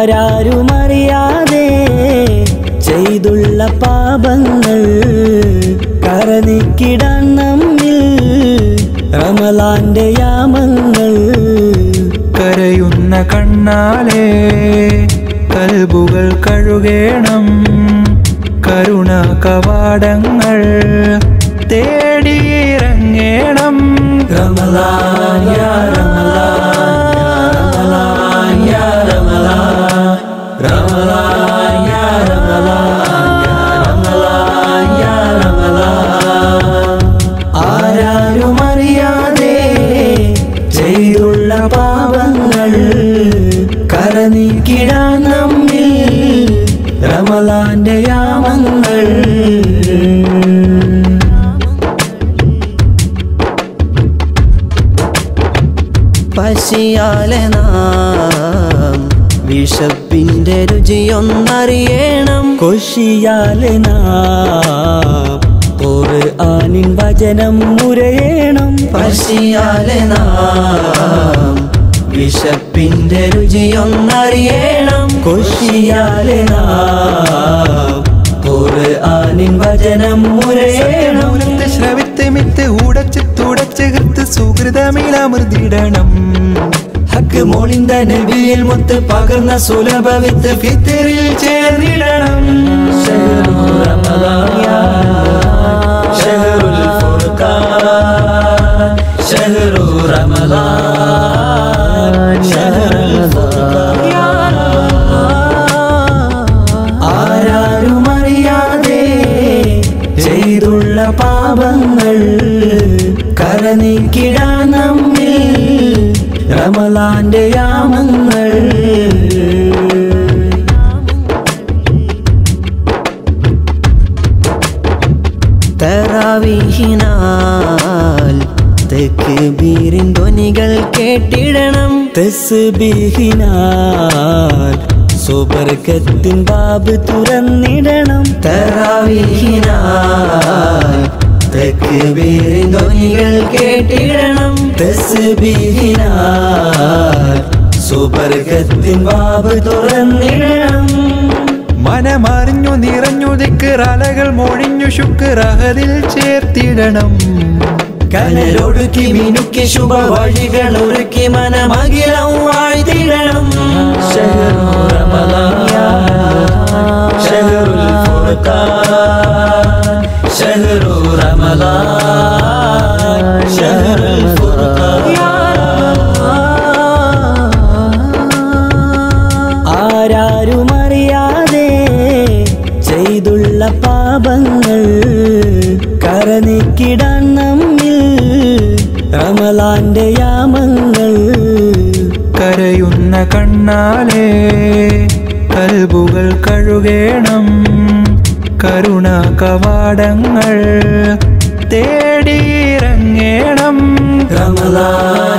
ആരാരുമറിയാതെ ചെയ്തുള്ള പാപങ്ങൾ കരനിക്കിടാൻ നമ്മിൽ റമലാന്റെ യാമങ്ങൾ കരയുന്ന കണ്ണാലെ കൽബുകൾ കഴുകേണം കരുണ കവാടങ്ങൾ തേടിയിറങ്ങേണം റമലാൻ യാ റമലാൻ യാ റമലാൻ റമലാൻ യാ റമലാൻ യാ റമലാൻ ആരാരുമറിയാതെ ചെയ്തുള്ള പാപങ്ങൾ കരനീക്കിടാൻ നമ്മിൽ റമലാന്റെ യാമങ്ങൾ പശിയാലെ നാം വിശപ്പിന്റെ രുചിയൊന്നറിയണം കൊഷിയാലെ ഒരു ആനിൻ വചനം മുരയണം പശിയാലെ നാം വിശപ്പിന്റെ രുചിയൊന്നറിയണം കൊഷിയാലെ ഒരു ആനിൻ വചനം മുരയണം മൂലത്തെ ശ്രവിത്ത് മിത്ത് ഉടച്ച് തുടച്ച് കൃത്ത് സുഹൃതമിലമൃതിടണം ഹക്ക് മോളിന്ത നബിയിൽ മുത്ത് പകർന്ന സുലഭ വിത്ത് ഫിത്തറിൽ ചേർന്നിടണം ഷഹ്റു റമദാൻ യാ ഷഹ്റുൽ ഫുർഖാൻ ഷഹ്റു റമദാൻ ഷഹ്റുൽ ഫുർഖാൻ യാ ആരാരുമറിയാതെ ചെയ്തുള്ള പാപങ്ങൾ കരനീക്കിടാൻ നമ്മിൽ റമലാന്റെ യാമങ്ങൾ തറാവിഹിനാൽ തെക്ക് ബീരിൻ ധ്വനികൾ കേട്ടിടണം തസ്ബീഹിനാൽ സുബർക്കത്തിൻ ബാബ് തുറന്നിടണം തറാവിഹിനാൽ തെക്ക് ബീരിൻ ധ്വനികൾ കേട്ടിടണം തസ്ബീഹിനാൽ സുബർക്കത്തിൻ ബാബ് തുറന്നിടണം മനമറിഞ്ഞു നിറഞ്ഞു ദിക്കറലകൾ മൊഴിഞ്ഞു ശുക്രഹതിൽ ചേർത്തിടണം കനലൊടുക്കി മിനുക്കി ശുഭ വഴികൾ ഒരുക്കി മനമകിലം വാഴ്ത്തിടണം ഷഹ്റു റമദാൻ യാ ഷഹ്റുൽ ഫുർഖാൻ ഷഹ്റു റമദാൻ ഷഹ്റുൽ ഫുർഖാൻ യാ ആരാരുമറിയാതെ ചെയ്തുള്ള പാപങ്ങൾ കരനീക്കിടാൻ നമ്മിൽ റമലാന്റെ യാമങ്ങൾ കരയുന്ന കണ്ണാലെ കൽബുകൾ കഴുകേണം കരുണ കവാടങ്ങൾ തേടിയിറങ്ങേണം റമലാൻ